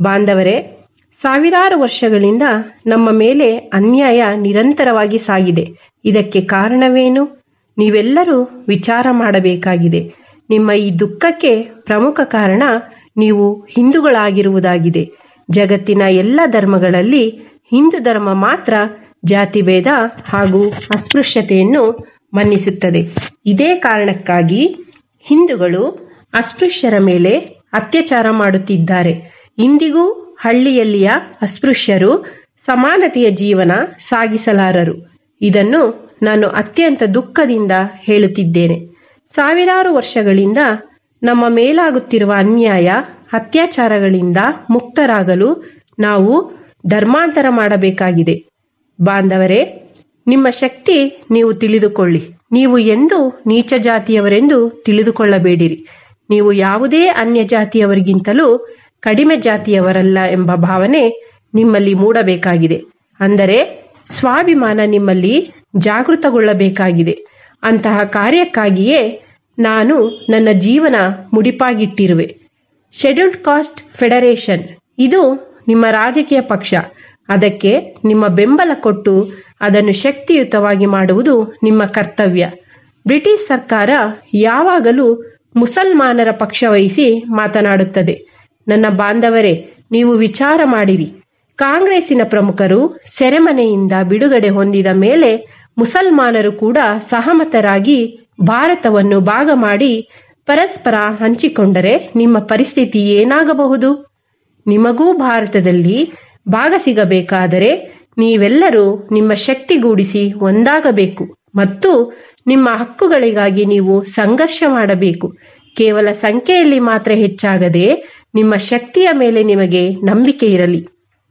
ಬಾಂಧವರೇ ಸಾವಿರಾರು ವರ್ಷಗಳಿಂದ ನಮ್ಮ ಮೇಲೆ ಅನ್ಯಾಯ ನಿರಂತರವಾಗಿ ಸಾಗಿದೆ ಇದಕ್ಕೆ ಕಾರಣವೇನು ನೀವೆಲ್ಲರೂ ವಿಚಾರ ಮಾಡಬೇಕಾಗಿದೆ ನಿಮ್ಮ ಈ ದುಃಖಕ್ಕೆ ಪ್ರಮುಖ ಕಾರಣ ನೀವು ಹಿಂದೂಗಳಾಗಿರುವುದಾಗಿದೆ ಜಗತ್ತಿನ ಎಲ್ಲ ಧರ್ಮಗಳಲ್ಲಿ ಹಿಂದೂ ಧರ್ಮ ಮಾತ್ರ ಜಾತಿಭೇದ ಹಾಗೂ ಅಸ್ಪೃಶ್ಯತೆಯನ್ನು ಮನ್ನಿಸುತ್ತದೆ ಇದೇ ಕಾರಣಕ್ಕಾಗಿ ಹಿಂದೂಗಳು ಅಸ್ಪೃಶ್ಯರ ಮೇಲೆ ಅತ್ಯಾಚಾರ ಮಾಡುತ್ತಿದ್ದಾರೆ ಇಂದಿಗೂ ಹಳ್ಳಿಯಲ್ಲಿಯ ಅಸ್ಪೃಶ್ಯರು ಸಮಾನತೆಯ ಜೀವನ ಸಾಗಿಸಲಾರರು ಇದನ್ನು ನಾನು ಅತ್ಯಂತ ದುಃಖದಿಂದ ಹೇಳುತ್ತಿದ್ದೇನೆ ಸಾವಿರಾರು ವರ್ಷಗಳಿಂದ ನಮ್ಮ ಮೇಲಾಗುತ್ತಿರುವ ಅನ್ಯಾಯ ಅತ್ಯಾಚಾರಗಳಿಂದ ಮುಕ್ತರಾಗಲು ನಾವು ಧರ್ಮಾಂತರ ಮಾಡಬೇಕಾಗಿದೆ ಬಾಂಧವರೇ ನಿಮ್ಮ ಶಕ್ತಿ ನೀವು ತಿಳಿದುಕೊಳ್ಳಿ ನೀವು ಎಂದು ನೀಚ ಜಾತಿಯವರೆಂದು ತಿಳಿದುಕೊಳ್ಳಬೇಡಿರಿ ನೀವು ಯಾವುದೇ ಅನ್ಯ ಜಾತಿಯವರಿಗಿಂತಲೂ ಕಡಿಮೆ ಜಾತಿಯವರಲ್ಲ ಎಂಬ ಭಾವನೆ ನಿಮ್ಮಲ್ಲಿ ಮೂಡಬೇಕಾಗಿದೆ ಅಂದರೆ ಸ್ವಾಭಿಮಾನ ನಿಮ್ಮಲ್ಲಿ ಜಾಗೃತಗೊಳ್ಳಬೇಕಾಗಿದೆ ಅಂತಹ ಕಾರ್ಯಕ್ಕಾಗಿಯೇ ನಾನು ನನ್ನ ಜೀವನ ಮುಡಿಪಾಗಿಟ್ಟಿರುವೆ ಶೆಡ್ಯೂಲ್ಡ್ ಕಾಸ್ಟ್ ಫೆಡರೇಷನ್ ಇದು ನಿಮ್ಮ ರಾಜಕೀಯ ಪಕ್ಷ ಅದಕ್ಕೆ ನಿಮ್ಮ ಬೆಂಬಲ ಕೊಟ್ಟು ಅದನ್ನು ಶಕ್ತಿಯುತವಾಗಿ ಮಾಡುವುದು ನಿಮ್ಮ ಕರ್ತವ್ಯ ಬ್ರಿಟಿಷ್ ಸರ್ಕಾರ ಯಾವಾಗಲೂ ಮುಸಲ್ಮಾನರ ಪಕ್ಷ ವಹಿಸಿ ಮಾತನಾಡುತ್ತದೆ ನನ್ನ ಬಾಂಧವರೇ ನೀವು ವಿಚಾರ ಮಾಡಿರಿ ಕಾಂಗ್ರೆಸ್ಸಿನ ಪ್ರಮುಖರು ಸೆರೆಮನೆಯಿಂದ ಬಿಡುಗಡೆ ಹೊಂದಿದ ಮೇಲೆ ಮುಸಲ್ಮಾನರು ಕೂಡ ಸಹಮತರಾಗಿ ಭಾರತವನ್ನು ಭಾಗ ಮಾಡಿ ಪರಸ್ಪರ ಹಂಚಿಕೊಂಡರೆ ನಿಮ್ಮ ಪರಿಸ್ಥಿತಿ ಏನಾಗಬಹುದು ನಿಮಗೂ ಭಾರತದಲ್ಲಿ ಭಾಗ ಸಿಗಬೇಕಾದರೆ ನೀವೆಲ್ಲರೂ ನಿಮ್ಮ ಶಕ್ತಿಗೂಡಿಸಿ ಒಂದಾಗಬೇಕು ಮತ್ತು ನಿಮ್ಮ ಹಕ್ಕುಗಳಿಗಾಗಿ ನೀವು ಸಂಘರ್ಷ ಮಾಡಬೇಕು ಕೇವಲ ಸಂಖ್ಯೆಯಲ್ಲಿ ಮಾತ್ರ ಹೆಚ್ಚಾಗದೆ ನಿಮ್ಮ ಶಕ್ತಿಯ ಮೇಲೆ ನಿಮಗೆ ನಂಬಿಕೆ ಇರಲಿ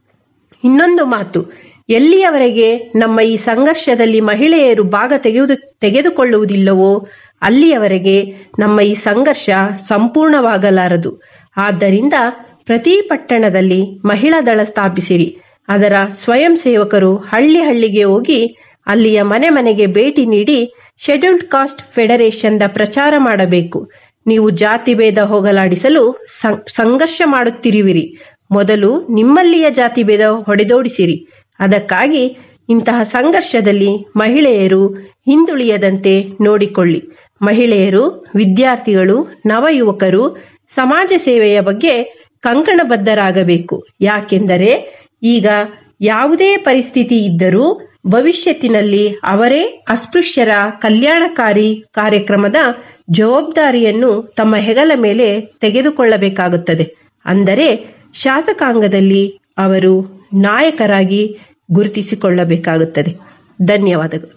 ಇನ್ನೊಂದು ಮಾತು ಎಲ್ಲಿಯವರೆಗೆ ನಮ್ಮ ಈ ಸಂಘರ್ಷದಲ್ಲಿ ಮಹಿಳೆಯರು ಭಾಗ ತೆಗೆದು ತೆಗೆದುಕೊಳ್ಳುವುದಿಲ್ಲವೋ ಅಲ್ಲಿಯವರೆಗೆ ನಮ್ಮ ಈ ಸಂಘರ್ಷ ಸಂಪೂರ್ಣವಾಗಲಾರದು ಆದ್ದರಿಂದ ಪ್ರತಿ ಪಟ್ಟಣದಲ್ಲಿ ಮಹಿಳಾ ದಳ ಸ್ಥಾಪಿಸಿರಿ ಅದರ ಸ್ವಯಂ ಸೇವಕರು ಹಳ್ಳಿ ಹಳ್ಳಿಗೆ ಹೋಗಿ ಅಲ್ಲಿಯ ಮನೆ ಮನೆಗೆ ಭೇಟಿ ನೀಡಿ ಶೆಡ್ಯೂಲ್ಡ್ ಕಾಸ್ಟ್ ಫೆಡರೇಷನ್ದ ಪ್ರಚಾರ ಮಾಡಬೇಕು ನೀವು ಜಾತಿ ಭೇದ ಹೋಗಲಾಡಿಸಲು ಸಂಘರ್ಷ ಮಾಡುತ್ತಿರುವಿರಿ ಮೊದಲು ನಿಮ್ಮಲ್ಲಿಯ ಜಾತಿ ಭೇದ ಹೊಡೆದೋಡಿಸಿರಿ ಅದಕ್ಕಾಗಿ ಇಂತಹ ಸಂಘರ್ಷದಲ್ಲಿ ಮಹಿಳೆಯರು ಹಿಂದುಳಿಯದಂತೆ ನೋಡಿಕೊಳ್ಳಿ ಮಹಿಳೆಯರು ವಿದ್ಯಾರ್ಥಿಗಳು ನವಯುವಕರು ಸಮಾಜ ಸೇವೆಯ ಬಗ್ಗೆ ಕಂಕಣಬದ್ಧರಾಗಬೇಕು ಯಾಕೆಂದರೆ ಈಗ ಯಾವುದೇ ಪರಿಸ್ಥಿತಿ ಇದ್ದರೂ ಭವಿಷ್ಯತ್ತಿನಲ್ಲಿ ಅವರೇ ಅಸ್ಪೃಶ್ಯರ ಕಲ್ಯಾಣಕಾರಿ ಕಾರ್ಯಕ್ರಮದ ಜವಾಬ್ದಾರಿಯನ್ನು ತಮ್ಮ ಹೆಗಲ ಮೇಲೆ ತೆಗೆದುಕೊಳ್ಳಬೇಕಾಗುತ್ತದೆ ಅಂದರೆ ಶಾಸಕಾಂಗದಲ್ಲಿ ಅವರು ನಾಯಕರಾಗಿ ಗುರುತಿಸಿಕೊಳ್ಳಬೇಕಾಗುತ್ತದೆ ಧನ್ಯವಾದಗಳು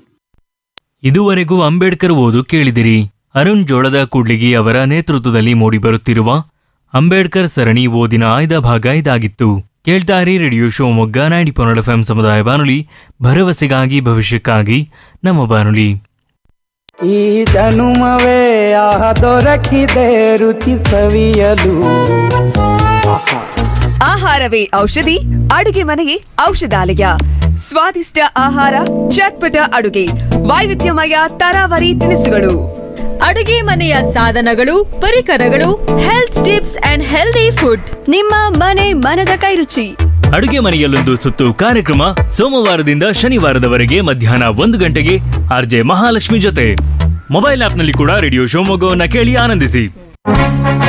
ಇದುವರೆಗೂ ಅಂಬೇಡ್ಕರ್ ಓದು ಕೇಳಿದಿರಿ ಅರುಣ್ ಜೋಳದ ಕೂಡ್ಲಿಗಿ ಅವರ ನೇತೃತ್ವದಲ್ಲಿ ಮೂಡಿಬರುತ್ತಿರುವ ಅಂಬೇಡ್ಕರ್ ಸರಣಿ ಓದಿನ ಆಯ್ದ ಭಾಗ ಇದಾಗಿತ್ತು ಕೇಳ್ತಾರಿ ರೇಡಿಯೋ ಶಿವಮೊಗ್ಗ ನೈಂಟಿ ಪೊನ್ನಡ ಎಫ್ಎಂ ಸಮುದಾಯ ಬಾನುಲಿ ಭರವಸೆಗಾಗಿ ಭವಿಷ್ಯಕ್ಕಾಗಿ ನಮ್ಮ ಬಾನುಲಿ ಈ ಜನುಮವೇ ಆಹ ದೊರಕಿದೆ ರುಚಿ ಸವಿಯಲು ಆಹಾ ಆಹಾರವೇ ಔಷಧಿ ಅಡುಗೆ ಮನೆಯೇ ಔಷಧಾಲಯ ಸ್ವಾದಿಷ್ಟ ಆಹಾರ ಚಟ್ಪಟ ಅಡುಗೆ ವೈವಿಧ್ಯಮಯ ತರಾವರಿ ತಿನಿಸುಗಳು ಅಡುಗೆ ಮನೆಯ ಸಾಧನಗಳು ಪರಿಕರಗಳು health tips and healthy food ನಿಮ್ಮ ಮನೆ ಮನದ ಕೈರುಚಿ ಅಡುಗೆ ಮನೆಯಲ್ಲೊಂದು ಸುತ್ತು ಕಾರ್ಯಕ್ರಮ ಸೋಮವಾರದಿಂದ ಶನಿವಾರದವರೆಗೆ ಮಧ್ಯಾಹ್ನ ಒಂದು ಗಂಟೆಗೆ ಆರ್ಜೆ ಮಹಾಲಕ್ಷ್ಮಿ ಜೊತೆ ಮೊಬೈಲ್ ಆಪ್ನಲ್ಲಿ ಕೂಡ ರೇಡಿಯೋ ಶಿವಮೊಗ್ಗವನ್ನ ಕೇಳಿ ಆನಂದಿಸಿ